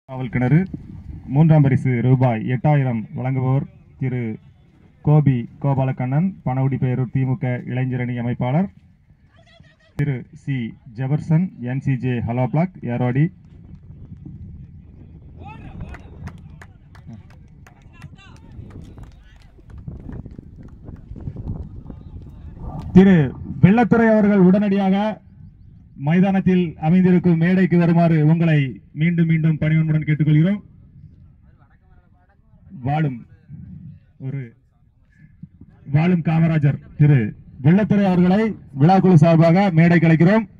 காவல் கிணறு மூன்றாம் பரிசு ரூபாய் எட்டாயிரம் வழங்குபவர் திரு கோபி கோபாலக்கண்ணன் பனகுடி பேரூர் திமுக இளைஞரணி அமைப்பாளர் திரு சி ஜெபர்சன் என்சிஜே ஹலோ பிளாக் ஏரோடி திரு வெள்ளத்துறை அவர்கள் உடனடியாக மைதானத்தில் அமைந்திருக்கும் மேடைக்கு வருமாறு உங்களை மீண்டும் மீண்டும் பணிவன்புடன் கேட்டுக்கொள்கிறோம் வாழும் ஒரு வாழும் காமராஜர் திரு வெள்ளத்துறை அவர்களை விழாக்குழு சார்பாக மேடை கலைக்கிறோம்